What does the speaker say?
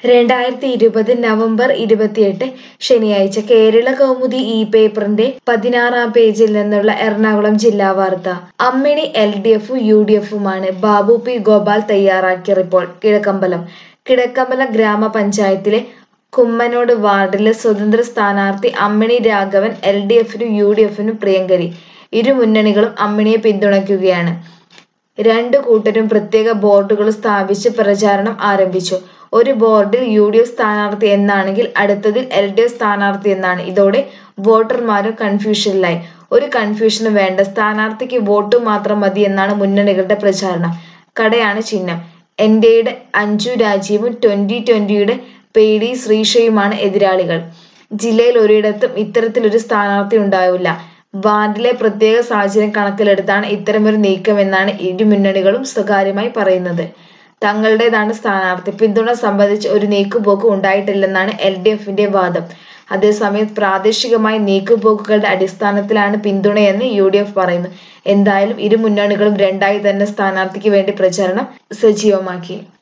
രണ്ടായിരത്തി ഇരുപത് നവംബർ ഇരുപത്തിയെട്ട് ശനിയാഴ്ച കേരള കൗമുദി ഇ പേപ്പറിന്റെ പതിനാറാം പേജിൽ നിന്നുള്ള എറണാകുളം ജില്ലാ വാർത്ത അമ്മിണി എൽ ഡി എഫും യു ഡി എഫുമാണ് ബാബു പി ഗോപാൽ തയ്യാറാക്കിയ റിപ്പോർട്ട് കിഴക്കമ്പലം കിഴക്കമ്പലം ഗ്രാമപഞ്ചായത്തിലെ കുമ്മനോട് വാർഡിലെ സ്വതന്ത്ര സ്ഥാനാർത്ഥി അമ്മിണി രാഘവൻ എൽ ഡി എഫിനും യു ഡി എഫിനും പ്രിയങ്കരി ഇരു മുന്നണികളും അമ്മിണിയെ പിന്തുണയ്ക്കുകയാണ് രണ്ടു കൂട്ടരും പ്രത്യേക ബോർഡുകൾ സ്ഥാപിച്ച് പ്രചാരണം ആരംഭിച്ചു ഒരു ബോർഡിൽ യു ഡി എഫ് സ്ഥാനാർത്ഥി എന്നാണെങ്കിൽ അടുത്തതിൽ എൽ ഡി എഫ് സ്ഥാനാർത്ഥി എന്നാണ് ഇതോടെ വോട്ടർമാരും കൺഫ്യൂഷനിലായി ഒരു കൺഫ്യൂഷനും വേണ്ട സ്ഥാനാർത്ഥിക്ക് വോട്ട് മാത്രം മതി എന്നാണ് മുന്നണികളുടെ പ്രചാരണം കടയാണ് ചിഹ്നം എൻഡെയുടെ അഞ്ജു രാജീവും ട്വന്റി ട്വന്റിയുടെ പേടി ശ്രീഷയുമാണ് എതിരാളികൾ ജില്ലയിൽ ഒരിടത്തും ഇത്തരത്തിലൊരു സ്ഥാനാർത്ഥി ഉണ്ടാവില്ല വാർഡിലെ പ്രത്യേക സാഹചര്യം കണക്കിലെടുത്താണ് ഇത്തരമൊരു നീക്കമെന്നാണ് ഇരു മുന്നണികളും സ്വകാര്യമായി പറയുന്നത് തങ്ങളുടേതാണ് സ്ഥാനാർത്ഥി പിന്തുണ സംബന്ധിച്ച് ഒരു നീക്കുപോക്ക് ഉണ്ടായിട്ടില്ലെന്നാണ് എൽ ഡി എഫിന്റെ വാദം അതേസമയം പ്രാദേശികമായ നീക്കുപോക്കുകളുടെ അടിസ്ഥാനത്തിലാണ് പിന്തുണയെന്ന് യു ഡി എഫ് പറയുന്നു എന്തായാലും ഇരു മുന്നണികളും രണ്ടായി തന്നെ സ്ഥാനാർത്ഥിക്ക് വേണ്ടി പ്രചാരണം സജീവമാക്കി